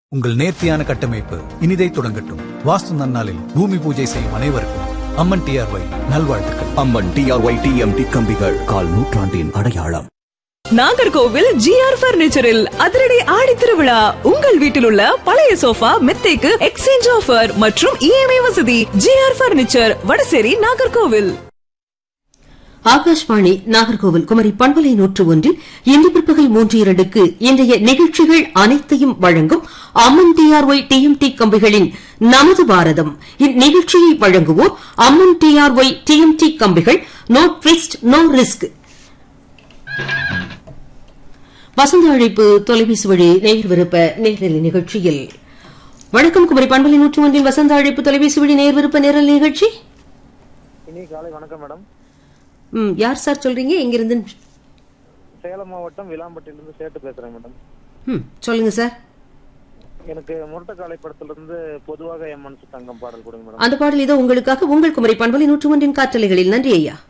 உங்கள் நேர்த்தியான கட்டமைப்பு இனிதை தொடங்கட்டும் வாஸ்து நன்னாளில் பூமி பூஜை செய்யும் அனைவருக்கும் அம்மன் டிஆர்ஒய் நல்வாழ்த்துக்கள் அம்மன் டிஆர்ஒய் டிஎம்டி கம்பிகள் கால் நூற்றாண்டின் அடையாளம் நாகர்கோவில் ஜிஆர் பர்னிச்சரில் அதிரடி ஆடி திருவிழா உங்கள் வீட்டில் உள்ள பழைய சோஃபா மெத்தைக்கு எக்ஸ்சேஞ்ச் ஆஃபர் மற்றும் இஎம்ஐ வசதி ஜிஆர் பர்னிச்சர் வடசேரி நாகர்கோவில் ஆகாஷ்வாணி நாகர்கோவில் குமரி பண்பலை நூற்று ஒன்றில் இன்று பிற்பகல் மூன்று இரண்டுக்கு இன்றைய நிகழ்ச்சிகள் அனைத்தையும் வழங்கும் அம்மன் டிஆர்ஒய் டிஎம்டி கம்பிகளின் நமது பாரதம் இந்நிகழ்ச்சியை வழங்குவோர் அம்மன் டிஆர்ஒய் டிஎம்டி கம்பிகள் நோ ட்விஸ்ட் நோ ரிஸ்க் வசந்த அழைப்பு தொலைபேசி வழி நேர் விருப்ப நேரலை நிகழ்ச்சியில் வணக்கம் குமரி பண்பலை நூற்று ஒன்றில் வசந்த அழைப்பு தொலைபேசி வழி நேர் விருப்ப நேரலை நிகழ்ச்சி இனி காலை வணக்கம் மேடம் ம், யார் சார் சொல்றீங்க எங்கிருந்து சேலம் மாவட்டம் விளாம்பட்டியிலிருந்து சேட்டு பேசுறேன் மேடம் ம், சொல்லுங்க சார் எனக்கு முரட்டக்காலை படத்துல இருந்து பொதுவாக என் மனசு தங்கம் பாடல் கொடுங்க மேடம் அந்த பாடல் இதோ உங்களுக்காக உங்கள் குமரி பண்பலை நூற்று ஒன்றின் காற்றலைகளில் நன்றி ஐயா